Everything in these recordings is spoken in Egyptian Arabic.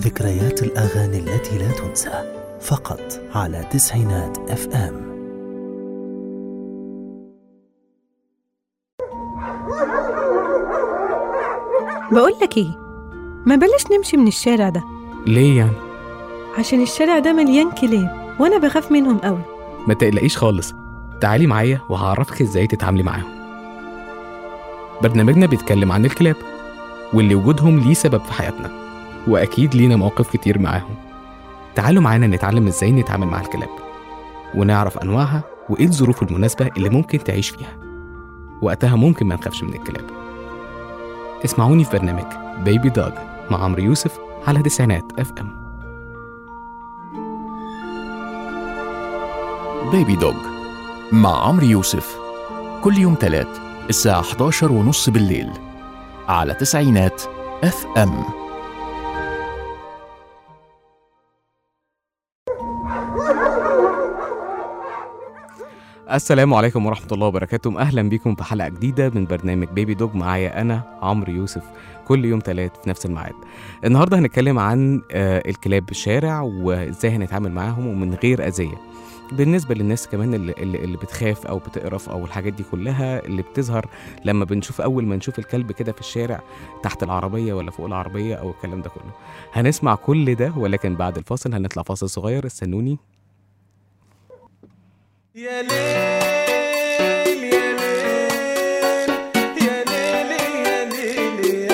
ذكريات الأغاني التي لا تنسى فقط على تسعينات اف ام بقول لك ايه ما بلاش نمشي من الشارع ده ليه يعني؟ عشان الشارع ده مليان كلاب وانا بخاف منهم قوي ما تقلقيش خالص تعالي معايا وهعرفك ازاي تتعاملي معاهم برنامجنا بيتكلم عن الكلاب واللي وجودهم ليه سبب في حياتنا واكيد لينا مواقف كتير معاهم تعالوا معانا نتعلم ازاي نتعامل مع الكلاب ونعرف انواعها وايه الظروف المناسبة اللي ممكن تعيش فيها وقتها ممكن ما نخافش من الكلاب اسمعوني في برنامج بيبي دوج مع عمرو يوسف على تسعينات اف ام بيبي دوج مع عمرو يوسف كل يوم تلات الساعة 11 ونص بالليل على تسعينات اف ام السلام عليكم ورحمة الله وبركاته أهلا بكم في حلقة جديدة من برنامج بيبي دوج معايا أنا عمرو يوسف كل يوم تلات في نفس الميعاد النهاردة هنتكلم عن آه، الكلاب بالشارع وإزاي هنتعامل معاهم ومن غير أذية بالنسبة للناس كمان اللي, اللي اللي بتخاف أو بتقرف أو الحاجات دي كلها اللي بتظهر لما بنشوف أول ما نشوف الكلب كده في الشارع تحت العربية ولا فوق العربية أو الكلام ده كله هنسمع كل ده ولكن بعد الفاصل هنطلع فاصل صغير استنوني يا ليل يا ليل يا ليل يا ليل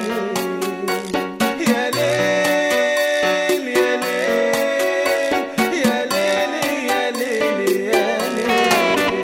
يا ليل يا ليل يا ليل يا ليل يا ليل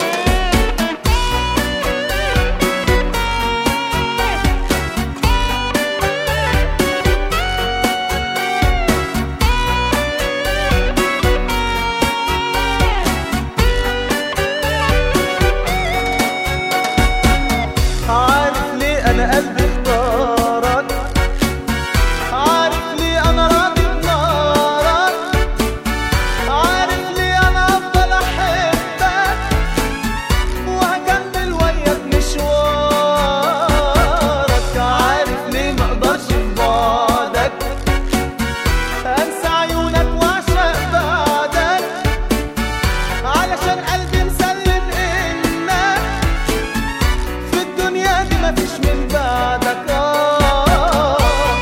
عارف ليه انا قلبي اختارك عارف ليه انا راضي بنارك عارف ليه انا افضل احبك وهكمل وياك مشوارك عارف ليه ما اقدرش في بعدك انسى عيونك واعشق بعدك علشان قلبي مسلم انك في الدنيا دي مفيش من بعدك آه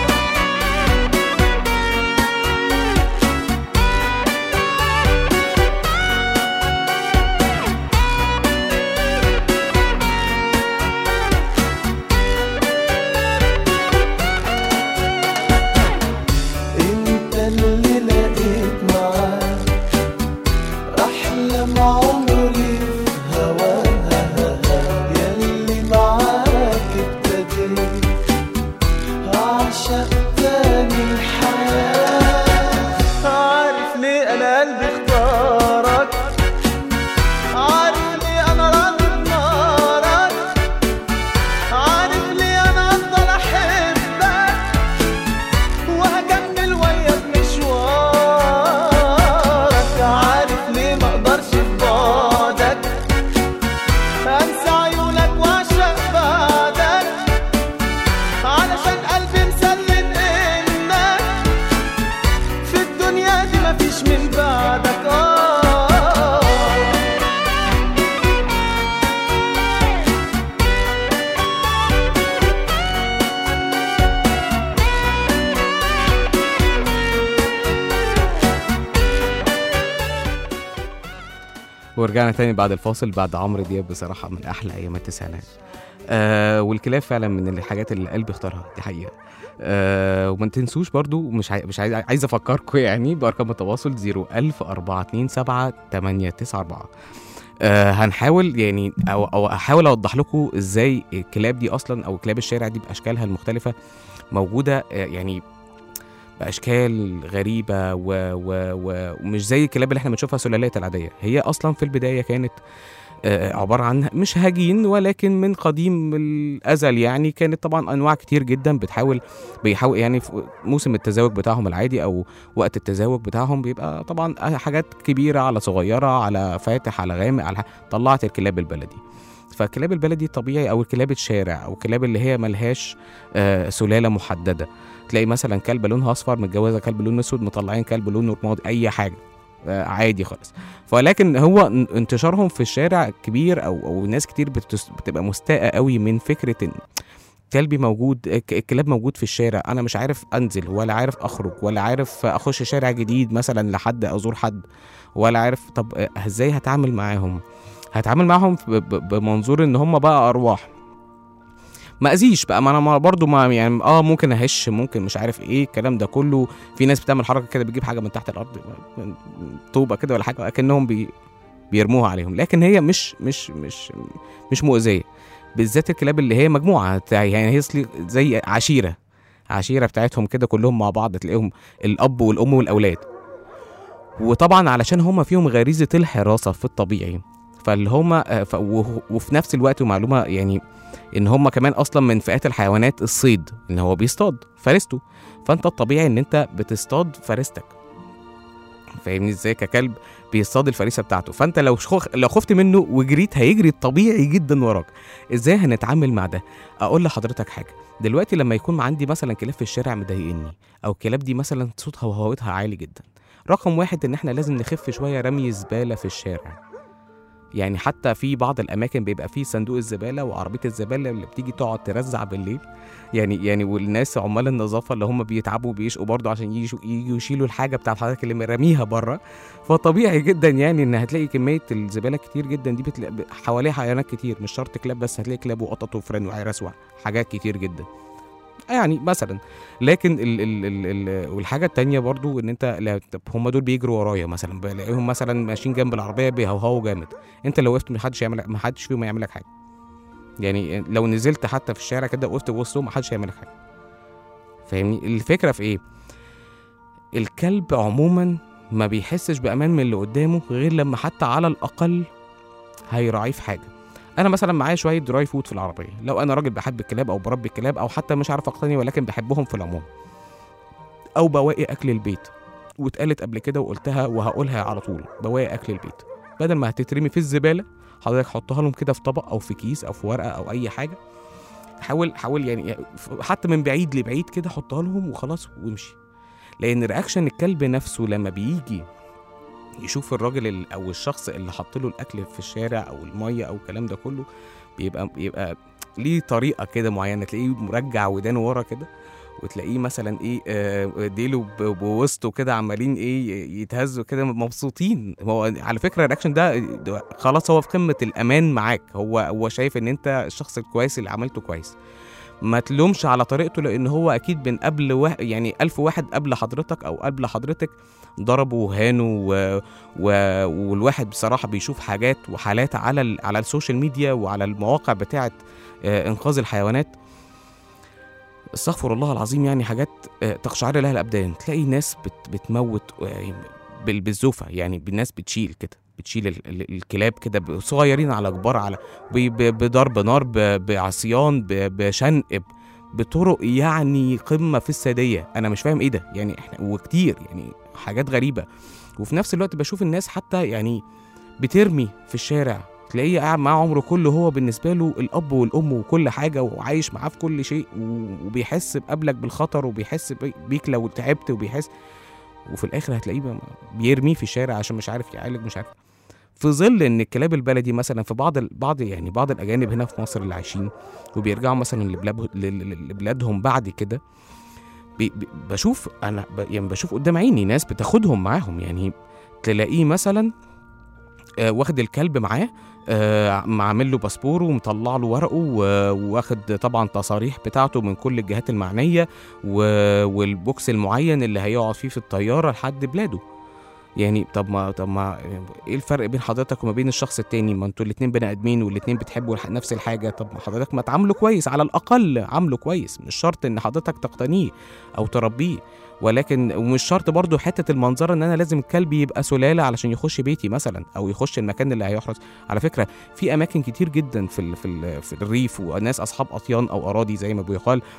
انت اللي لقيت معاك احلم عمري في هواها ياللي معاك ابتديت اعشق تاني الحياة عارف ليه انا قلبي اختارك عارف ليه انا راضي بنارك عارف ليه انا افضل احبك وهكمل وياك مشوارك عارف ليه ما اقدرش في بعدك انسى عيونك واعشق بعدك علشان قلبي مسلم انك في الدنيا دي مفيش من بعدك اه ورجعنا تاني بعد الفاصل بعد عمرو دياب بصراحة من أحلى أيام التسعينات آه والكلاب فعلا من الحاجات اللي قلبي اختارها دي حقيقة آه وما تنسوش برضو مش عاي... مش عايز عايز افكركم يعني بارقام التواصل 01000 427 894 آه هنحاول يعني او او احاول اوضح لكم ازاي الكلاب دي اصلا او كلاب الشارع دي باشكالها المختلفه موجوده آه يعني باشكال غريبه و و و ومش زي الكلاب اللي احنا بنشوفها سلالات العاديه هي اصلا في البدايه كانت آه، عباره عن مش هجين ولكن من قديم الازل يعني كانت طبعا انواع كتير جدا بتحاول بيحاول يعني في موسم التزاوج بتاعهم العادي او وقت التزاوج بتاعهم بيبقى طبعا حاجات كبيره على صغيره على فاتح على غامق على طلعت الكلاب البلدي فكلاب البلدي طبيعي او كلاب الشارع او كلاب اللي هي ملهاش آه سلاله محدده تلاقي مثلا كلب لونها اصفر متجوزه كلب لونه اسود مطلعين كلب لونه رمادي اي حاجه آه عادي خالص ولكن هو ان- انتشارهم في الشارع كبير او او ناس كتير بتس- بتبقى مستاءه قوي من فكره ان كلبي موجود ك- الكلاب موجود في الشارع انا مش عارف انزل ولا عارف اخرج ولا عارف اخش شارع جديد مثلا لحد ازور حد ولا عارف طب آه، ازاي هتعامل معاهم هتعامل معاهم ب- ب- بمنظور ان هم بقى ارواح ما اذيش بقى ما انا ما برضو ما يعني اه ممكن اهش ممكن مش عارف ايه الكلام ده كله في ناس بتعمل حركه كده بتجيب حاجه من تحت الارض طوبه كده ولا حاجه اكنهم بي بيرموها عليهم لكن هي مش مش مش مش مؤذيه بالذات الكلاب اللي هي مجموعه تع- يعني هي أصلي زي عشيره عشيره بتاعتهم كده كلهم مع بعض تلاقيهم الاب والام والاولاد وطبعا علشان هم فيهم غريزه الحراسه في الطبيعي فاللي هم آه، ف- وه- وفي نفس الوقت ومعلومه يعني ان هم كمان اصلا من فئات الحيوانات الصيد ان هو بيصطاد فريسته فانت الطبيعي ان انت بتصطاد فريستك فاهمني ازاي ككلب بيصطاد الفريسه بتاعته فانت لو شخ... لو خفت منه وجريت هيجري طبيعي جدا وراك ازاي هنتعامل مع ده اقول لحضرتك حاجه دلوقتي لما يكون عندي مثلا كلاب في الشارع مضايقني او الكلاب دي مثلا صوتها وهوتها عالي جدا رقم واحد ان احنا لازم نخف شويه رمي زباله في الشارع يعني حتى في بعض الاماكن بيبقى فيه صندوق الزباله وعربيه الزباله اللي بتيجي تقعد ترزع بالليل يعني يعني والناس عمال النظافه اللي هم بيتعبوا بيشقوا برضه عشان يجوا يجوا يشيلوا الحاجه بتاعت حضرتك اللي مرميها بره فطبيعي جدا يعني ان هتلاقي كميه الزباله كتير جدا دي بتلاقي حواليها حيوانات كتير مش شرط كلاب بس هتلاقي كلاب وقطط وفران وعرس وحاجات كتير جدا يعني مثلا لكن ال ال ال ال والحاجه التانية برضو ان انت لا طب هم دول بيجروا ورايا مثلا بلاقيهم مثلا ماشيين جنب العربيه بيهوهوا جامد انت لو وقفت محدش يعمل محدش فيهم يعمل لك حاجه يعني لو نزلت حتى في الشارع كده وقفت وسطهم محدش هيعمل لك حاجه فاهمني الفكره في ايه الكلب عموما ما بيحسش بامان من اللي قدامه غير لما حتى على الاقل هيراعيه في حاجه انا مثلا معايا شويه دراي فود في العربيه لو انا راجل بحب الكلاب او بربي الكلاب او حتى مش عارف اقتني ولكن بحبهم في العموم او بواقي اكل البيت واتقالت قبل كده وقلتها وهقولها على طول بواقي اكل البيت بدل ما هتترمي في الزباله حضرتك حطها لهم كده في طبق او في كيس او في ورقه او اي حاجه حاول حاول يعني حتى من بعيد لبعيد كده حطها لهم وخلاص وامشي لان رياكشن الكلب نفسه لما بيجي يشوف الراجل ال- او الشخص اللي حط له الاكل في الشارع او الميه او الكلام ده كله بيبقى بيبقى ليه طريقه كده معينه تلاقيه مرجع ودانه ورا كده وتلاقيه مثلا ايه آه، ديله ب- بوسطه كده عمالين ايه يتهزوا كده مبسوطين هو على فكره الرياكشن ده ده خلاص هو في قمه الامان معاك هو هو شايف ان انت الشخص الكويس اللي عملته كويس ما تلومش على طريقته لان هو اكيد من قبل واحد يعني ألف واحد قبل حضرتك او قبل حضرتك ضربوا وهانوا و... و... والواحد بصراحه بيشوف حاجات وحالات على ال... على السوشيال ميديا وعلى المواقع بتاعه آه، انقاذ الحيوانات استغفر الله العظيم يعني حاجات آه، تقشعر لها الابدان تلاقي ناس بت... بتموت آه، بال... بالزوفه يعني بالناس بتشيل كده بتشيل ال... ال... الكلاب كده ب- صغيرين على كبار على ب... ب... بضرب نار ب... بعصيان ب... بشنق ب... بطرق يعني قمه في الساديه انا مش فاهم ايه ده يعني احنا وكتير يعني حاجات غريبه وفي نفس الوقت بشوف الناس حتى يعني بترمي في الشارع تلاقيه قاعد معاه عمره كله هو بالنسبه له الاب والام وكل حاجه وعايش معاه في كل شيء و- وبيحس بقبلك بالخطر وبيحس بي- بيك لو تعبت وبيحس وفي الاخر هتلاقيه ب- بيرميه في الشارع عشان مش عارف يعالج مش عارف في ظل ان الكلاب البلدي مثلا في بعض ال- بعض يعني بعض الاجانب هنا في مصر اللي عايشين وبيرجعوا مثلا لبلاد ل- ل- لبلادهم بعد كده بي بي بشوف انا ب يعني بشوف قدام عيني ناس بتاخدهم معاهم يعني تلاقيه مثلا آه، واخد الكلب معاه آه، عامل له باسبور ومطلع له ورقه و- واخد طبعا تصاريح بتاعته من كل الجهات المعنيه و- والبوكس المعين اللي هيقعد فيه في الطياره لحد بلاده يعني طب ما طب ما ايه الفرق بين حضرتك وما بين الشخص التاني ما انتوا الاتنين بني ادمين والاتنين بتحبوا الح- نفس الحاجه طب ما حضرتك ما تعامله كويس على الاقل عامله كويس مش شرط ان حضرتك تقتنيه او تربيه ولكن ومش شرط برضو حته المنظره ان انا لازم الكلب يبقى سلاله علشان يخش بيتي مثلا او يخش المكان اللي هيحرس على فكره في اماكن كتير جدا في ال في ال في الريف وناس اصحاب اطيان او اراضي زي ما بيقال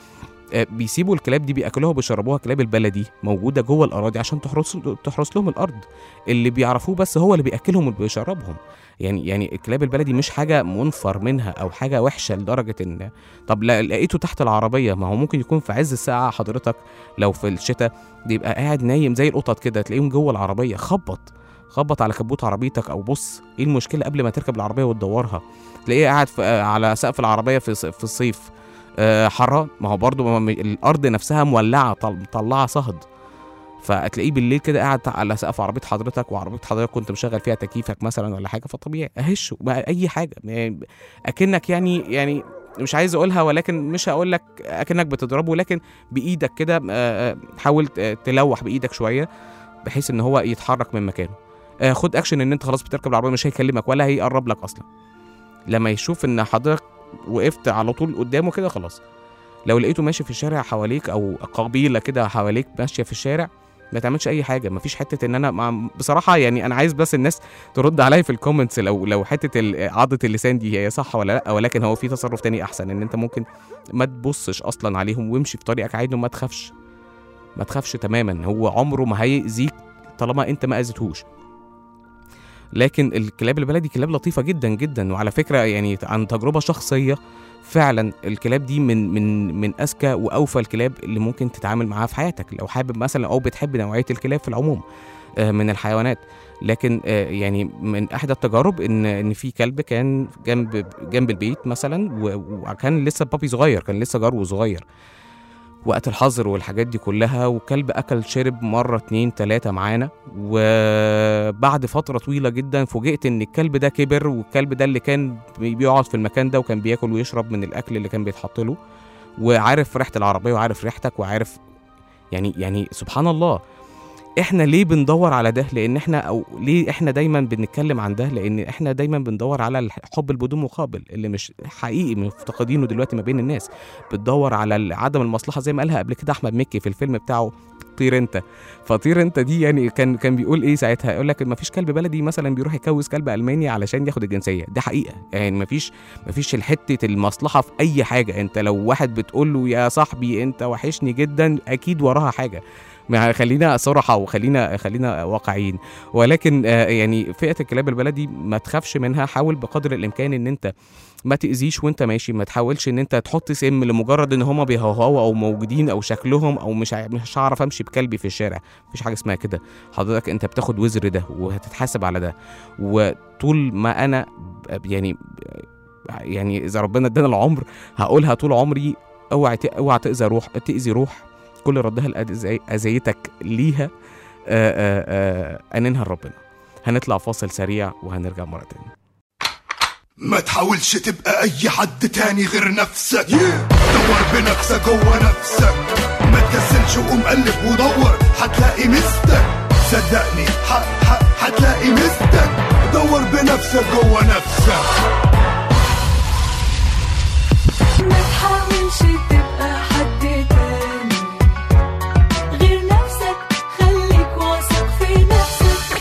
آه، بيسيبوا الكلاب دي بياكلوها وبيشربوها كلاب البلدي موجوده جوه الاراضي عشان تحرس تحرس لهم الارض اللي بيعرفوه بس هو اللي بياكلهم وبيشربهم يعني يعني الكلاب البلدي مش حاجه منفر منها او حاجه وحشه لدرجه ان طب لا لقيته تحت العربيه ما هو ممكن يكون في عز الساعه حضرتك لو في الشتاء بيبقى قاعد نايم زي القطط كده تلاقيهم جوه العربيه خبط خبط على كبوت عربيتك او بص ايه المشكله قبل ما تركب العربيه وتدورها تلاقيه قاعد في آه، على سقف العربيه في الص- في الصيف آه، حران ما هو برضو ما- ما- الارض نفسها مولعه طل- مطلعه صهد فتلاقيه بالليل كده قاعد على سقف عربيه حضرتك وعربيه حضرتك كنت مشغل فيها تكييفك مثلا ولا حاجه فطبيعي اهشه بقى اي حاجه يعني اكنك يعني يعني مش عايز اقولها ولكن مش هقول لك اكنك بتضربه لكن بايدك كده آه، آه، حاول ت- تلوح بايدك شويه بحيث ان هو يتحرك من مكانه آه، خد اكشن ان انت خلاص بتركب العربيه مش هيكلمك ولا هيقرب لك اصلا لما يشوف ان حضرتك وقفت على طول قدامه كده خلاص لو لقيته ماشي في الشارع حواليك او قبيله كده حواليك ماشيه في الشارع ما تعملش اي حاجه مفيش حته ان انا مع بصراحه يعني انا عايز بس الناس ترد عليا في الكومنتس لو لو حته ال- عضه اللسان دي هي صح ولا لا ولكن هو في تصرف تاني احسن ان انت ممكن ما تبصش اصلا عليهم وامشي في طريقك عادي وما تخافش ما تخافش تماما هو عمره ما هيأذيك طالما انت ما اذيتهوش لكن الكلاب البلدي كلاب لطيفه جدا جدا وعلى فكره يعني عن تجربه شخصيه فعلا الكلاب دي من من من اذكى واوفى الكلاب اللي ممكن تتعامل معاها في حياتك لو حابب مثلا او بتحب نوعيه الكلاب في العموم آه، من الحيوانات لكن آه، يعني من احدى التجارب ان ان في كلب كان جنب جنب البيت مثلا و- وكان لسه بابي صغير كان لسه جرو صغير وقت الحظر والحاجات دي كلها وكلب اكل شرب مره اتنين تلاته معانا وبعد فتره طويله جدا فوجئت ان الكلب ده كبر والكلب ده اللي كان بي- بيقعد في المكان ده وكان بياكل ويشرب من الاكل اللي كان بيتحط له وعارف ريحه العربيه وعارف ريحتك وعارف يعني يعني سبحان الله احنا ليه بندور على ده لان احنا او ليه احنا دايما بنتكلم عن ده لان احنا دايما بندور على الحب اللي بدون مقابل اللي مش حقيقي مفتقدينه دلوقتي ما بين الناس بتدور على ال- عدم المصلحه زي ما قالها قبل كده احمد مكي في الفيلم بتاعه طير انت فطير انت دي يعني كان كان بيقول ايه ساعتها يقول لك ما فيش كلب بلدي مثلا بيروح يكوز كلب الماني علشان ياخد الجنسيه دي حقيقه يعني ما فيش ما فيش الحته المصلحه في اي حاجه انت لو واحد بتقول له يا صاحبي انت وحشني جدا اكيد وراها حاجه ما خلينا صراحه وخلينا خلينا واقعيين ولكن آه، يعني فئه الكلاب البلدي ما تخافش منها حاول بقدر الامكان ان انت ما تاذيش وانت ماشي ما تحاولش ان انت تحط سم لمجرد ان هما بيهوهوا او موجودين او شكلهم او مش ع- مش هعرف امشي بكلبي في الشارع مفيش حاجه اسمها كده حضرتك انت بتاخد وزر ده وهتتحاسب على ده وطول ما انا ب- يعني يعني اذا ربنا ادانا العمر هقولها طول عمري اوعى ت- اوعى تاذي روح تاذي روح كل ردها الأذي- اذيتك ليها آه، آه، آه، اننها لربنا هنطلع فاصل سريع وهنرجع مره تاني ما تحاولش تبقى اي حد تاني غير نفسك دور بنفسك جوه نفسك ما تكسلش وقوم قلب ودور هتلاقي مستك صدقني ح- ح- هتلاقي مستك دور بنفسك جوه نفسك ما تحاولش تبقى حد تاني غير نفسك خليك واثق في نفسك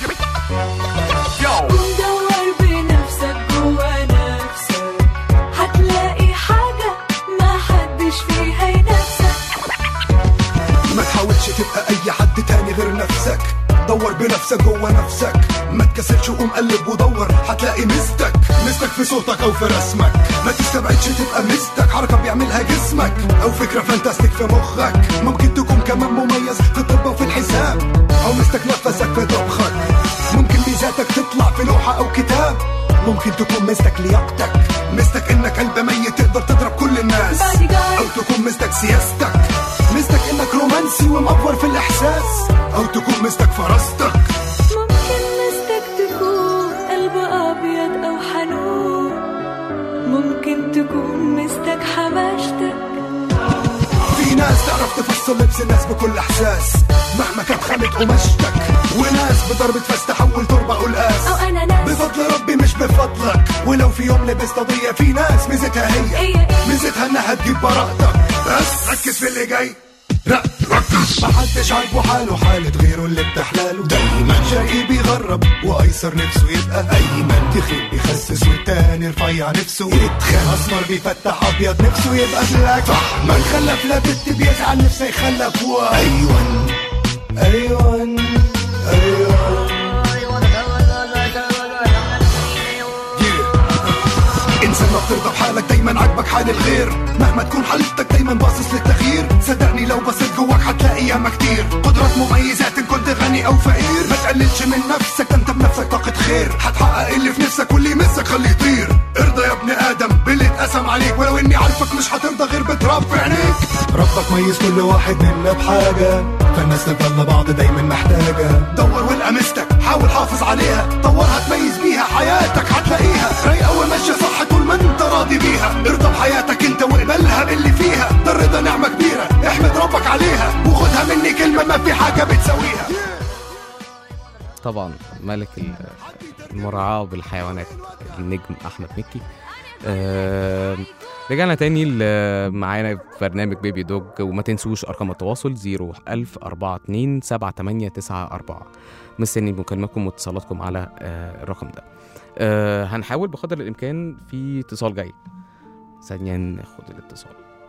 ودور بنفسك جوا نفسك هتلاقي حاجة ما حدش فيها ينافسك ما تحاولش تبقى اي حد تاني غير نفسك دور بنفسك جوه نفسك ما تكسلش وقوم قلب ودور هتلاقي مستك مستك في صوتك او في رسمك ما تستبعدش تبقى مستك حركه بيعملها جسمك او فكره فانتاستيك في مخك ممكن تكون كمان مميز في الطب وفي الحساب او مستك نفسك في طبخك ممكن ميزاتك تطلع في لوحه او كتاب ممكن تكون مستك لياقتك مستك انك قلب ميت تقدر تضرب كل الناس Bodyguard. او تكون مستك سياستك مستك انك رومانسي ومأفور في الاحساس او تكون مستك فراستك ممكن مستك تكون قلب أبيض أو حنون ممكن تكون مستك حماشتك في ناس تعرف تفصل لبس الناس بكل احساس مهما كانت خامة قماشتك وناس بضربة فاس تحول تربة قلقاس أو أنا ناس بفضل ربي مش بفضلك ولو في يوم لبست قضية في ناس ميزتها هي هي إيه؟ ميزتها انها تجيب براءتك بس ركز في اللي جاي ركز محدش عاجبه حاله حالة غيره اللي بتحلاله دايما شقي بيغرب وايسر نفسه يبقى ايمن تخين بيخسس والتاني رفيع نفسه يتخان اسمر بيفتح ابيض نفسه يبقى بلاك صح من خلف لا بنت بيزعل نفسه يخلف و ايوان ايوان ايوان انسان ما بترضى بحالك دايما عاجبك حال الغير مهما تكون حالتك دايما باصص للتغيير صدقني لو بصيت جواك هتلاقي ياما كتير قدرات مميزات ان كنت غني او فقير ما تقللش من نفسك ده انت بنفسك طاقة خير هتحقق اللي في نفسك واللي يمسك خليه يطير ارضى يا ابن ادم باللي اتقسم عليك ولو اني عارفك مش هترضى غير بتراب في عينيك ربك ميز كل واحد منا بحاجة فالناس تفضل بعض دايما محتاجة دور والقى مستك حاول حافظ عليها طورها تميز بيها حياتك هتلاقيها رايقة وماشية صح طول ما انت راضي بيها ارضى بحياتك انت واقبلها باللي فيها ده الرضا نعمة كبيرة احمد ربك عليها وخدها مني كلمة ما في حاجة بتساويها طبعا ملك ال- المراعاة بالحيوانات النجم أحمد مكي آه رجعنا تاني ل- معانا في برنامج بيبي دوج وما تنسوش أرقام التواصل 01042 7894 مستني مكالماتكم واتصالاتكم على آه الرقم ده آه هنحاول بقدر الإمكان في اتصال جاي ثانيا ناخد الاتصال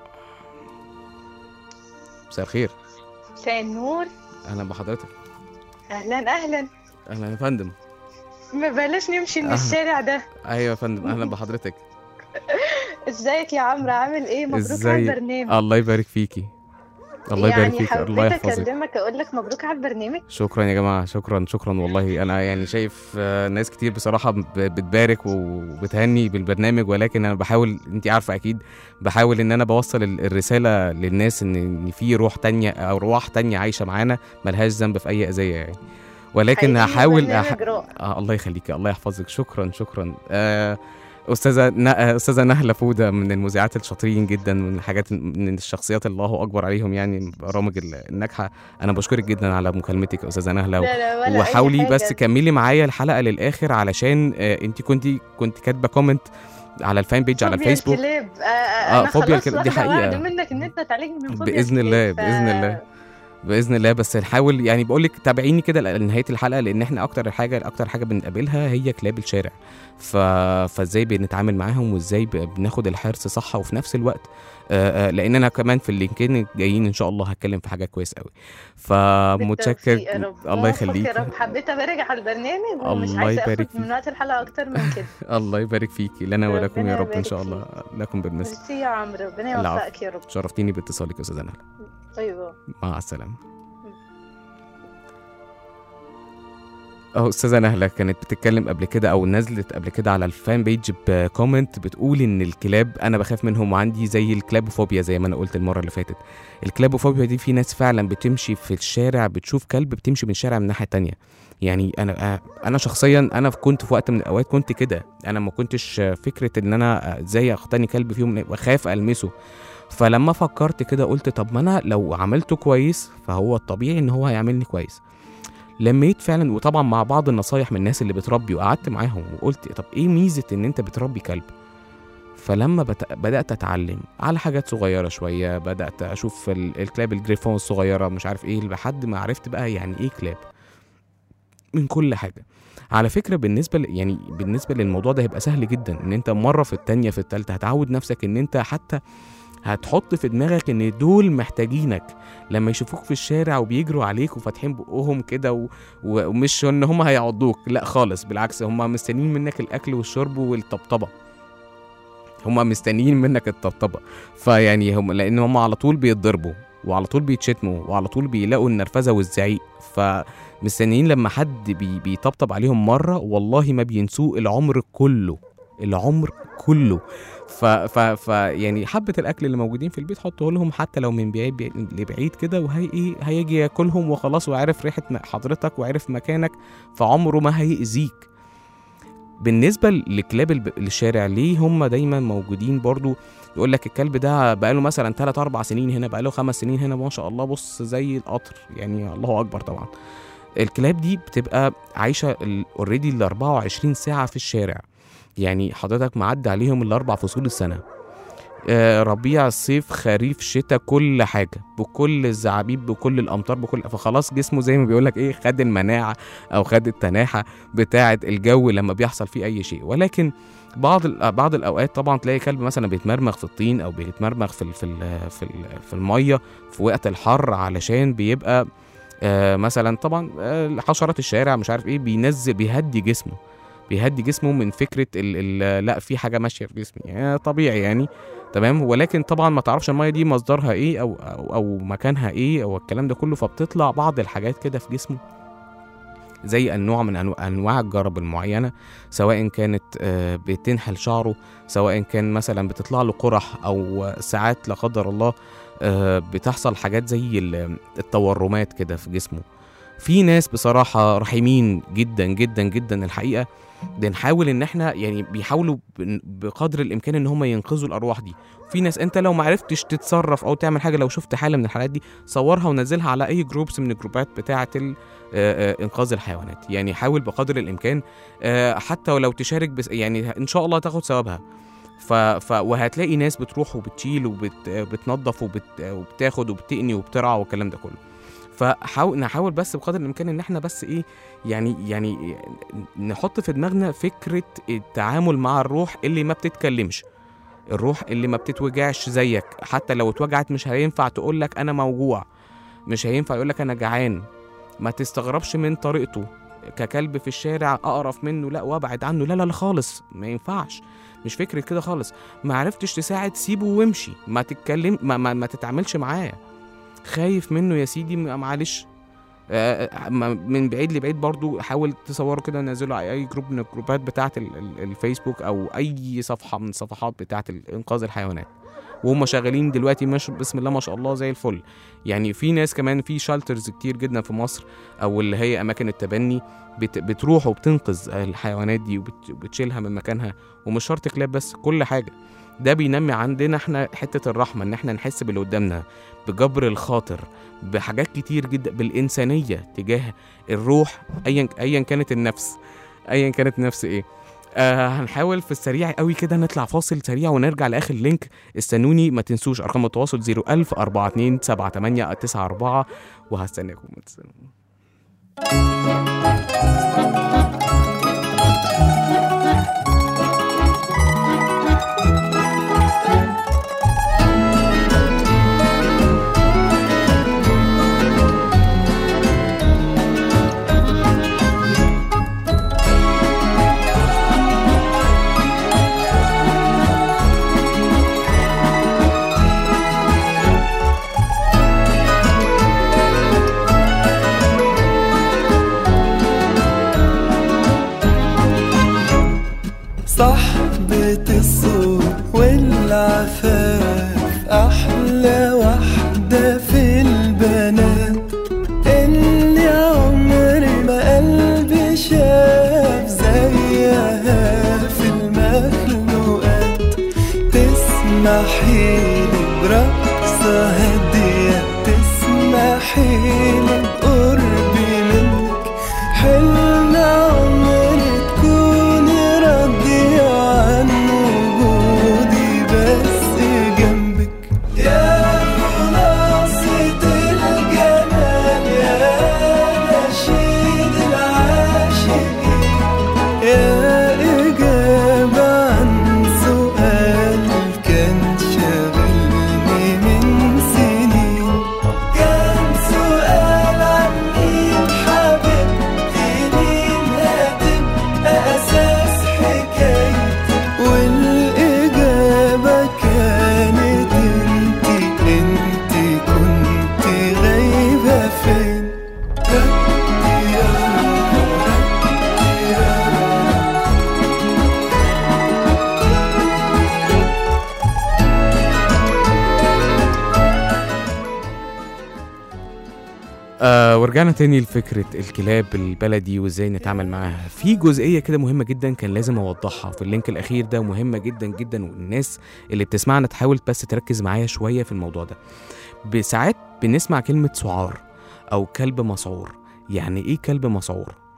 مساء الخير مساء النور أهلا بحضرتك اهلا اهلا أهلا يا فندم ما بلاش نمشي من أهلا. الشارع ده أيوة يا فندم أهلا بحضرتك ازيك يا عمرو عامل ايه مبروك على ازاي البرنامج الله يبارك فيكي الله يبارك يعني فيك الله حبيت يحفظك اكلمك اقول لك مبروك على البرنامج شكرا يا جماعه شكرا شكرا والله انا يعني شايف آه، ناس كتير بصراحه ب- بتبارك وبتهني بالبرنامج ولكن انا بحاول انت عارفه اكيد بحاول ان انا بوصل ال- الرساله للناس ان ان في روح تانية او ارواح تانية عايشه معانا ملهاش ذنب في اي اذيه يعني ولكن حقيقي هحاول برنامج أح... رائع. آه الله يخليكي الله يحفظك شكرا شكرا آه استاذه ن... آه، استاذه نهله فوده من المذيعات الشاطرين جدا من الحاجات من الشخصيات الله اكبر عليهم يعني البرامج ال- الناجحه انا بشكرك جدا على مكالمتك يا استاذه نهله لا لا ولا أي وحاولي حاجة. بس كملي معايا الحلقه للاخر علشان آه انت كنت كنت كاتبه كومنت على الفان بيج على فوبيا الفيسبوك الكلاب آه آه، انا فوبيا خلاص الكلاب، دي واخدة حقيقة. وعد منك ان انت تعالجني من فوبيا باذن الكلاب، الله ف- باذن الله باذن الله بس نحاول يعني بقول لك تابعيني كده لنهايه الحلقه لان احنا اكتر حاجه اكتر حاجه بنقابلها هي كلاب الشارع ف... فازاي بنتعامل معاهم وازاي ب... بناخد الحرص صح وفي نفس الوقت آه آه لان انا كمان في اللينكين الجايين ان شاء الله هتكلم في حاجات كويسه قوي فمتشكر بالتوفيق يا رب الله موفق يخليك يا رب حبيت ابارك على البرنامج ومش الله عايزه يبارك اخد من وقت الحلقه اكتر من كده الله يبارك فيكي لنا ولكم ربنا يا رب ان يبارك شاء الله لكم بالمثل ميرسي يا عمرو ربنا العفو. يوفقك يا رب شرفتيني باتصالك يا استاذه نهله طيب مع السلامة اهو استاذه نهله كانت بتتكلم قبل كده او نزلت قبل كده على الفان بيج بكومنت بتقول ان الكلاب انا بخاف منهم وعندي زي الكلابوفوبيا زي ما انا قلت المره اللي فاتت الكلابوفوبيا دي في ناس فعلا بتمشي في الشارع بتشوف كلب بتمشي من الشارع من الناحيه التانية يعني انا انا شخصيا انا كنت في وقت من الاوقات كنت كده انا ما كنتش فكره ان انا ازاي اقتني كلب فيهم واخاف المسه فلما فكرت كده قلت طب ما انا لو عملته كويس فهو الطبيعي ان هو هيعملني كويس لميت فعلا وطبعا مع بعض النصايح من الناس اللي بتربي وقعدت معاهم وقلت طب ايه ميزه ان انت بتربي كلب فلما بت... بدات اتعلم على حاجات صغيره شويه بدات اشوف ال... الكلاب الجريفون الصغيره مش عارف ايه لحد ما عرفت بقى يعني ايه كلاب من كل حاجه على فكره بالنسبه ل... يعني بالنسبه للموضوع ده هيبقى سهل جدا ان انت مره في التانية في التالتة هتعود نفسك ان انت حتى هتحط في دماغك ان دول محتاجينك لما يشوفوك في الشارع وبيجروا عليك وفاتحين بقهم كده و... و... ومش ان هم هيعضوك لا خالص بالعكس هم مستنيين منك الاكل والشرب والطبطبه هم مستنيين منك الطبطبه فيعني هم لان هم على طول بيتضربوا وعلى طول بيتشتموا وعلى طول بيلاقوا النرفزه والزعيق فمستنيين لما حد بي... بيطبطب عليهم مره والله ما بينسوه العمر كله العمر كله ف, ف, ف يعني حبه الاكل اللي موجودين في البيت حطه لهم حتى لو من بعيد لبعيد كده وهي ايه هيجي ياكلهم وخلاص وعارف ريحه م- حضرتك وعارف مكانك فعمره ما هيأذيك بالنسبه لكلاب الب- الشارع ليه هم دايما موجودين برضو يقول لك الكلب ده بقاله مثلا 3 4 سنين هنا بقاله 5 سنين هنا ما شاء الله بص زي القطر يعني الله اكبر طبعا الكلاب دي بتبقى عايشه اوريدي ال 24 ساعه في الشارع يعني حضرتك معدي عليهم الاربع فصول السنه آه، ربيع صيف خريف شتاء كل حاجه بكل الزعابيب بكل الامطار بكل فخلاص جسمه زي ما بيقول لك ايه خد المناعه او خد التناحه بتاعه الجو لما بيحصل فيه اي شيء ولكن بعض ال- بعض الاوقات طبعا تلاقي كلب مثلا بيتمرمغ في الطين او بيتمرمغ في ال- في ال- في ال- في الميه في وقت الحر علشان بيبقى آه مثلا طبعا آه حشرات الشارع مش عارف ايه بينزل بيهدي جسمه بيهدي جسمه من فكره ال ال لا في حاجه ماشيه في جسمي يعني طبيعي يعني تمام ولكن طبعا ما تعرفش الميه دي مصدرها ايه او او, أو مكانها ايه او الكلام ده كله فبتطلع بعض الحاجات كده في جسمه زي النوع من أنو- انواع الجرب المعينه سواء كانت آه، بتنحل شعره سواء كان مثلا بتطلع له قرح او ساعات لا قدر الله آه، بتحصل حاجات زي ال- التورمات كده في جسمه في ناس بصراحة رحيمين جدا جدا جدا الحقيقة بنحاول ان احنا يعني بيحاولوا بن- بقدر الامكان ان هم ينقذوا الارواح دي في ناس انت لو ما عرفتش تتصرف او تعمل حاجه لو شفت حاله من الحالات دي صورها ونزلها على اي جروبس من الجروبات بتاعه ال- آه، آه، انقاذ الحيوانات يعني حاول بقدر الامكان آه، حتى ولو تشارك بس يعني ان شاء الله تاخد ثوابها ف... ف... وهتلاقي ناس بتروح وبتشيل وبتنظف وبت... وبتاخد وبتقني وبترعى والكلام ده كله فحاول نحاول بس بقدر الامكان ان احنا بس ايه يعني يعني نحط في دماغنا فكره التعامل مع الروح اللي ما بتتكلمش الروح اللي ما بتتوجعش زيك حتى لو اتوجعت مش هينفع تقول لك انا موجوع مش هينفع يقول لك انا جعان ما تستغربش من طريقته ككلب في الشارع اقرف منه لا وابعد عنه لا لا لا خالص ما ينفعش مش فكره كده خالص ما عرفتش تساعد سيبه وامشي ما تتكلم ما, ما, ما تتعاملش معاه خايف منه يا سيدي م- معلش آه، ما- من بعيد لبعيد برضو حاول تصوره كده نزله على اي جروب من الجروبات بتاعه ال- ال- الفيسبوك او اي صفحه من الصفحات بتاعه ال- انقاذ الحيوانات وهم شغالين دلوقتي مش بسم الله ما شاء الله زي الفل يعني في ناس كمان في شالترز كتير جدا في مصر او اللي هي اماكن التبني بت بتروح وبتنقذ الحيوانات دي وبت- وبتشيلها من مكانها ومش شرط كلاب بس كل حاجه ده بينمي عندنا احنا حته الرحمه ان احنا نحس باللي قدامنا بجبر الخاطر بحاجات كتير جدا بالانسانيه تجاه الروح ايا ايا كانت النفس ايا كانت النفس ايه آه هنحاول في السريع قوي كده نطلع فاصل سريع ونرجع لاخر لينك استنوني ما تنسوش ارقام التواصل 01000 42 78 94 وهستناكم ما تستنوا. صحبة الصوت والعفاف أحلى واحدة في البنات اللي عمري ما قلبي شاف زيها في المخلوقات تسمحيلي برقصة هادية تسمحيلي بقربي منك حلم عمري تكوني راضية عن وجودي بس جنبك يا خلاصة الجمال يا نشيد العاشقين يا إجابة عن سؤال كان شاغلني من سنين كان سؤال عن مين حبيبتي مين هتبقى أساس حكايتي والإجابة كانت انتي انتي كنتي غايبة فين ربي يا ربي يا آه ورجعنا تاني لفكرة الكلاب البلدي وازاي نتعامل معاها في جزئية كده مهمة جدا كان لازم اوضحها في اللينك الاخير ده مهمة جدا جدا والناس اللي بتسمعنا تحاول بس تركز معايا شوية في الموضوع ده بساعات بنسمع كلمة سعار او كلب مسعور يعني ايه كلب مسعور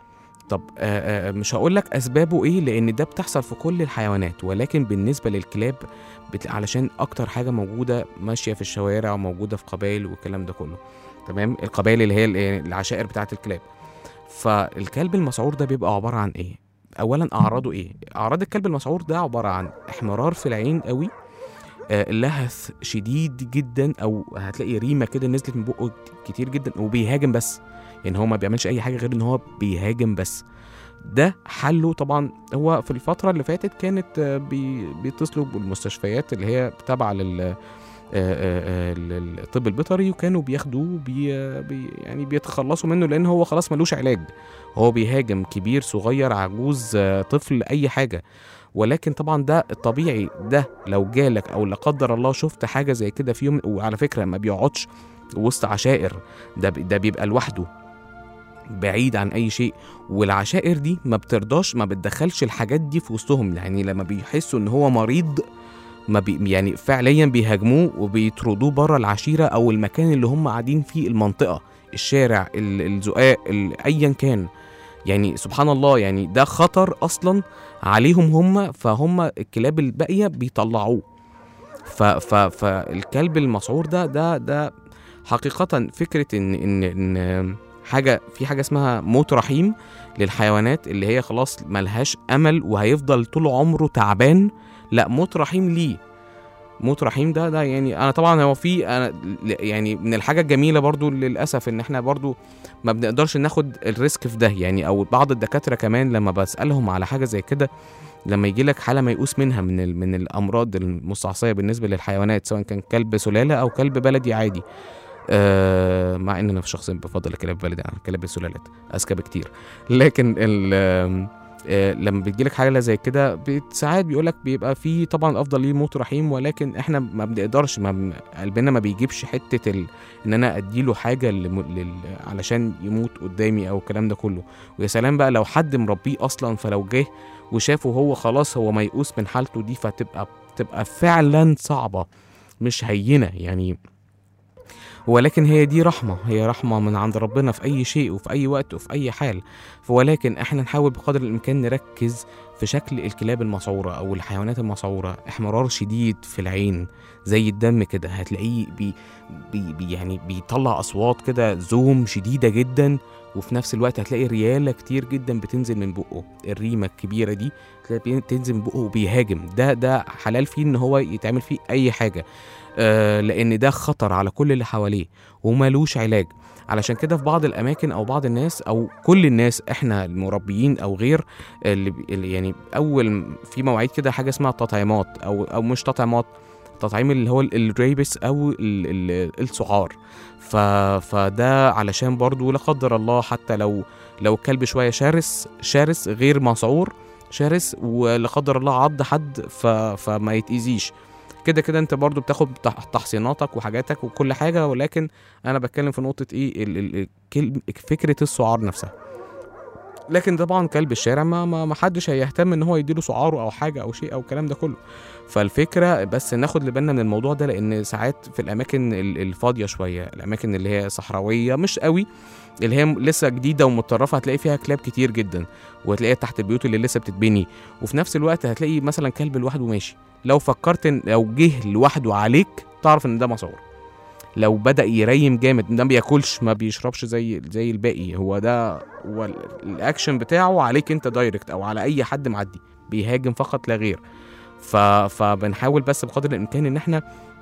طب آه، آه، مش هقول لك اسبابه ايه لان ده بتحصل في كل الحيوانات ولكن بالنسبه للكلاب بت... علشان اكتر حاجه موجوده ماشيه في الشوارع وموجوده في قبائل والكلام ده كله تمام القبائل اللي هي ال- العشائر بتاعه الكلاب فالكلب المسعور ده بيبقى عباره عن ايه اولا اعراضه ايه اعراض الكلب المسعور ده عباره عن احمرار في العين قوي آه، لهث شديد جدا او هتلاقي ريمه كده نزلت من بقه كتير جدا وبيهاجم بس يعني هو ما بيعملش اي حاجه غير ان هو بيهاجم بس ده حله طبعا هو في الفتره اللي فاتت كانت آه، بي- بيتصلوا بالمستشفيات اللي هي تابعه لل آه، آه، آه، للطب البيطري وكانوا بياخدوه بي بي يعني بيتخلصوا منه لان هو خلاص ملوش علاج هو بيهاجم كبير صغير عجوز آه، طفل اي حاجه ولكن طبعا ده الطبيعي ده لو جالك او لا قدر الله شفت حاجه زي كده في يوم وعلى فكره ما بيقعدش وسط عشائر ده بي- ده بيبقى لوحده بعيد عن اي شيء والعشائر دي ما بترضاش ما بتدخلش الحاجات دي في وسطهم يعني لما بيحسوا ان هو مريض ما بي يعني فعليا بيهاجموه وبيطردوه بره العشيره او المكان اللي هم قاعدين فيه المنطقه الشارع ال- الزقاق ال- ايا كان يعني سبحان الله يعني ده خطر اصلا عليهم هم فهم الكلاب الباقيه بيطلعوه ف ف فالكلب المسعور ده ده ده حقيقه فكره ان ان ان حاجه في حاجه اسمها موت رحيم للحيوانات اللي هي خلاص ملهاش امل وهيفضل طول عمره تعبان لا موت رحيم ليه موت رحيم ده ده يعني انا طبعا هو في انا يعني من الحاجه الجميله برضو للاسف ان احنا برضو ما بنقدرش ناخد الريسك في ده يعني او بعض الدكاتره كمان لما بسالهم على حاجه زي كده لما يجي لك حاله ميؤوس منها من ال- من الامراض المستعصيه بالنسبه للحيوانات سواء كان كلب سلاله او كلب بلدي عادي آه مع ان انا شخصيا بفضل الكلاب البلدي عن كلاب السلالات اذكى بكتير لكن ال آم، آه، لما بتجيلك حاله زي كده بت- ساعات بيقولك بيبقى في طبعا افضل ليه موت رحيم ولكن احنا ما بنقدرش ما بن- قلبنا ما بيجيبش حته ال... ان انا اديله حاجه لم... لل... علشان يموت قدامي او الكلام ده كله ويا سلام بقى لو حد مربيه اصلا فلو جه وشافه هو خلاص هو ميؤوس من حالته دي فتبقى تبقى فعلا صعبه مش هينه يعني ولكن هي دي رحمة هي رحمة من عند ربنا في أي شيء وفي أي وقت وفي أي حال ولكن احنا نحاول بقدر الإمكان نركز في شكل الكلاب المسعورة أو الحيوانات المسعورة احمرار شديد في العين زي الدم كده هتلاقيه بي بي بي يعني بيطلع أصوات كده زوم شديدة جدا وفي نفس الوقت هتلاقي ريالة كتير جدا بتنزل من بقه الريمة الكبيرة دي تلاقي بتنزل من بقه وبيهاجم ده ده حلال فيه ان هو يتعمل فيه اي حاجة آه لان ده خطر على كل اللي حواليه وملوش علاج علشان كده في بعض الاماكن او بعض الناس او كل الناس احنا المربيين او غير اللي, بي- اللي يعني اول في مواعيد كده حاجه اسمها تطعيمات او او مش تطعيمات تطعيم اللي هو ال- الريبس او ال- ال- السعار ف فده علشان برضو لا قدر الله حتى لو لو الكلب شويه شرس شرس غير مسعور شرس ولا قدر الله عض حد ف... فما يتأذيش كده كده انت برضو بتاخد تح- تحصيناتك وحاجاتك وكل حاجه ولكن انا بتكلم في نقطه ايه ال... ال... الكلب- فكره السعار نفسها لكن طبعا كلب الشارع ما ما ما حدش هيهتم ان هو يديله سعاره او حاجه او شيء او الكلام ده كله فالفكره بس ناخد بالنا من الموضوع ده لان ساعات في الاماكن ال- الفاضيه شويه الاماكن اللي هي صحراويه مش قوي اللي هي لسه جديده ومتطرفه هتلاقي فيها كلاب كتير جدا وهتلاقيها تحت البيوت اللي لسه بتتبني وفي نفس الوقت هتلاقي مثلا كلب لوحده ماشي لو فكرت ان لو جه لوحده عليك تعرف ان ده مسعور لو بدا يريم جامد ده ما بياكلش ما بيشربش زي زي الباقي هو ده هو ال- الاكشن بتاعه عليك انت دايركت او على اي حد معدي بيهاجم فقط لا غير ف... فبنحاول بس بقدر الامكان ان احنا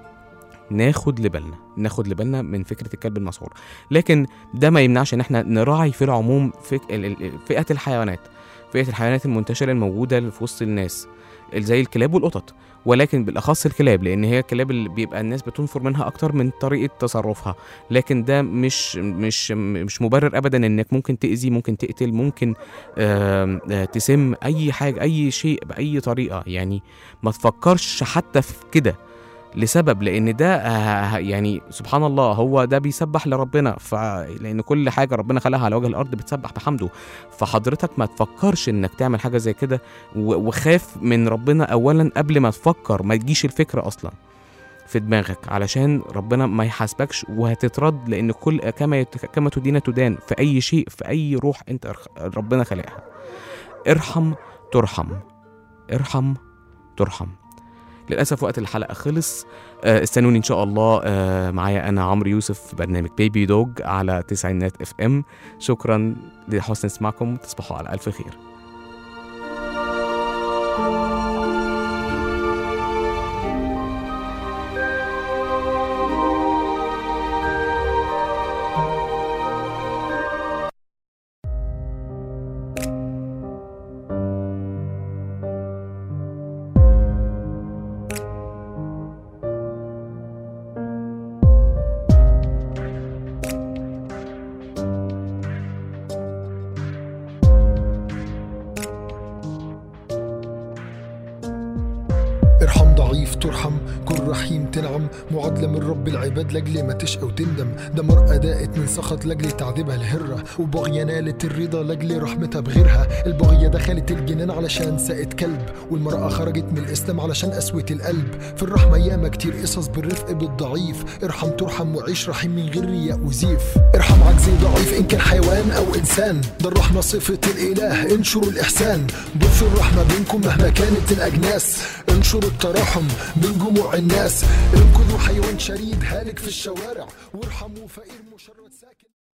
ناخد لبالنا ناخد لبالنا من فكره الكلب المسعور لكن ده ما يمنعش ان احنا نراعي في العموم فك... ال- ال- فئه الحيوانات فئه الحيوانات المنتشره الموجوده في وسط الناس زي الكلاب والقطط ولكن بالاخص الكلاب لان هي الكلاب اللي بيبقى الناس بتنفر منها اكتر من طريقه تصرفها لكن ده مش مش مش مبرر ابدا انك ممكن تاذي ممكن تقتل ممكن آم، آه تسم اي حاجه اي شيء باي طريقه يعني ما تفكرش حتى في كده لسبب لان ده آه، يعني سبحان الله هو ده بيسبح لربنا ف لان كل حاجه ربنا خلقها على وجه الارض بتسبح بحمده فحضرتك ما تفكرش انك تعمل حاجه زي كده و- وخاف من ربنا اولا قبل ما تفكر ما تجيش الفكره اصلا في دماغك علشان ربنا ما يحاسبكش وهتترد لان كل كما يت... كما تدين تدان في اي شيء في اي روح انت رخ- ربنا خلقها ارحم ترحم ارحم ترحم للاسف وقت الحلقه خلص آه، استنوني ان شاء الله آه، معايا انا عمرو يوسف في برنامج بيبي دوج على تسعينات اف ام شكرا لحسن اسماعكم تصبحوا على الف خير ارحم ضعيف ترحم كن رحيم تنعم معادلة من رب العباد لاجل ما تشقى وتندم ده مرأة داقت من سخط لاجل تعذيبها الهرة وبغية نالت الرضا لاجل رحمتها بغيرها البغية دخلت الجنان علشان سقت كلب والمرأة خرجت من الإسلام علشان قسوة القلب في الرحمة ياما كتير قصص بالرفق بالضعيف ارحم ترحم وعيش رحيم من غير رياء وزيف ارحم عجزي ضعيف إن كان حيوان أو إنسان ده الرحمة صفة الإله انشروا الإحسان بثوا الرحمة بينكم مهما كانت الأجناس انشروا التراحم بين جموع الناس انقذوا حيوان شريد هالك في الشوارع وارحموا فقير مشرد ساكن